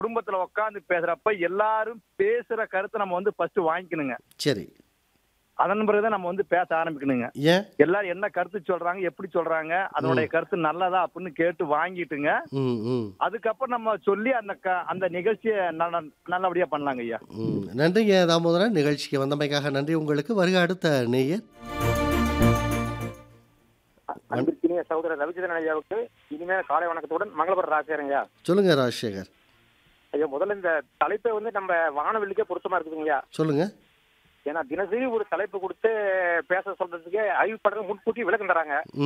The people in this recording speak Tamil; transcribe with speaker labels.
Speaker 1: குடும்பத்துல உட்காந்து பேசுறப்ப எல்லாரும் பேசுற கருத்தை நம்ம வந்து ஃபர்ஸ்ட் வாங்கிக்கணுங்க
Speaker 2: சரி
Speaker 1: அதன் பிறகுதான் நம்ம வந்து பேச ஆரம்பிக்கணுங்க
Speaker 2: ஏன்
Speaker 1: எல்லாரும் என்ன கருத்து சொல்றாங்க எப்படி சொல்றாங்க அதனுடைய கருத்து நல்லதா அப்படின்னு கேட்டு வாங்கிட்டுங்க
Speaker 2: ம் ம்
Speaker 1: அதுக்கப்புறம் நம்ம சொல்லி அந்த க- அந்த நிகழ்ச்சியை நல்ல நல்லபடியா பண்ணலாங்க ஐயா
Speaker 2: ம் நன்றிங்க தாமோதரன் நிகழ்ச்சிக்கு வந்தமைக்காக நன்றி உங்களுக்கு வருக அடுத்த நேயர்
Speaker 3: அன்பிற்கினிய சகோதரர் ரவிச்சந்திரன் ஐயாவுக்கு இனிமேல் காலை வணக்கத்துடன் மங்களபுரம் ராசியாருங்க
Speaker 2: சொல்லுங்க ராஜசேகர்
Speaker 3: ஐயா முதல்ல இந்த தலைப்பை வந்து நம்ம வானவெளிக்கே பொருத்தமா இருக்குதுங்கய்யா
Speaker 2: சொல்லுங்க
Speaker 3: ஏன்னா தினசரி ஒரு தலைப்பு கொடுத்து பேச சொல்றதுக்கு அறிவிப்பாளர்கள் முன்கூட்டி விளக்கம் தராங்க